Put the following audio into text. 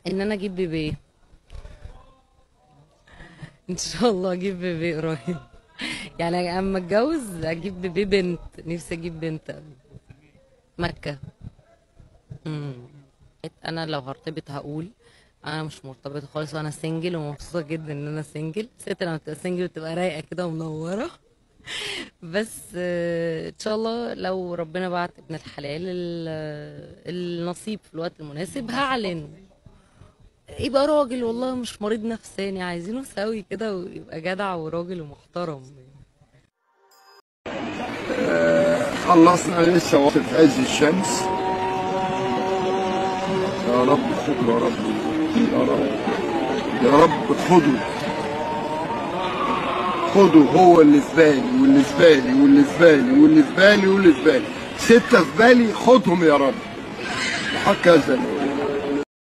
ان انا اجيب بيبي ان شاء الله اجيب بيبي قريب يعني اما اتجوز اجيب بيبي بنت نفسي اجيب بنت مكة امم انا لو هرتبط هقول انا مش مرتبطة خالص وانا سنجل ومبسوطة جدا ان انا سنجل الست لما تبقى سنجل بتبقى رايقة كده ومنورة بس آه، ان شاء الله لو ربنا بعت ابن الحلال ال- النصيب في الوقت المناسب هعلن يبقى راجل والله مش مريض نفساني عايزينه سوي كده ويبقى جدع وراجل ومحترم خلصنا لسه واقف في عز الشمس يا رب خدوا يا رب يا رب يا رب خدوا خدوا هو اللي في بالي واللي في بالي واللي في بالي واللي في بالي واللي في بالي ستة في بالي خدهم يا رب وهكذا